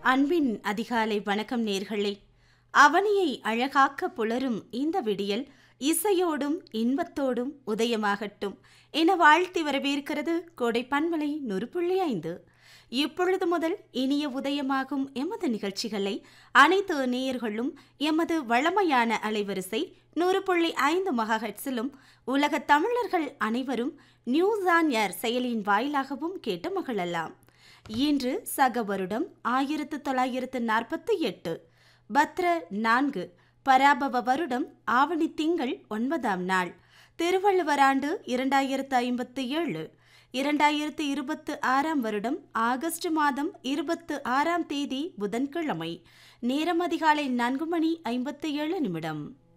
அன்பின் அதிகாலை வணக்கம் நேர்களே அவனியை அழகாக்க புலரும் இந்த விடியல் இசையோடும் இன்பத்தோடும் உதயமாகட்டும் என வாழ்த்தி வரவேற்கிறது கோடை பண்பலை நூறு புள்ளி ஐந்து இப்பொழுது முதல் இனிய உதயமாகும் எமது நிகழ்ச்சிகளை அனைத்து நேயர்களும் எமது வளமையான அலைவரிசை நூறு புள்ளி ஐந்து மகாஹெட்ஸிலும் உலக தமிழர்கள் அனைவரும் நியூஸ் ஆன் ஏர் செயலியின் வாயிலாகவும் கேட்டு மகிழலாம் இன்று சக வருடம் ஆயிரத்து தொள்ளாயிரத்து நாற்பத்தி எட்டு பத்ர நான்கு பராபவ வருடம் ஆவணி திங்கள் ஒன்பதாம் நாள் திருவள்ளுவர் ஆண்டு இரண்டாயிரத்து ஐம்பத்து ஏழு இரண்டாயிரத்து இருபத்து ஆறாம் வருடம் ஆகஸ்ட் மாதம் இருபத்து ஆறாம் தேதி புதன்கிழமை நேரம் அதிகாலை நான்கு மணி ஐம்பத்து ஏழு நிமிடம்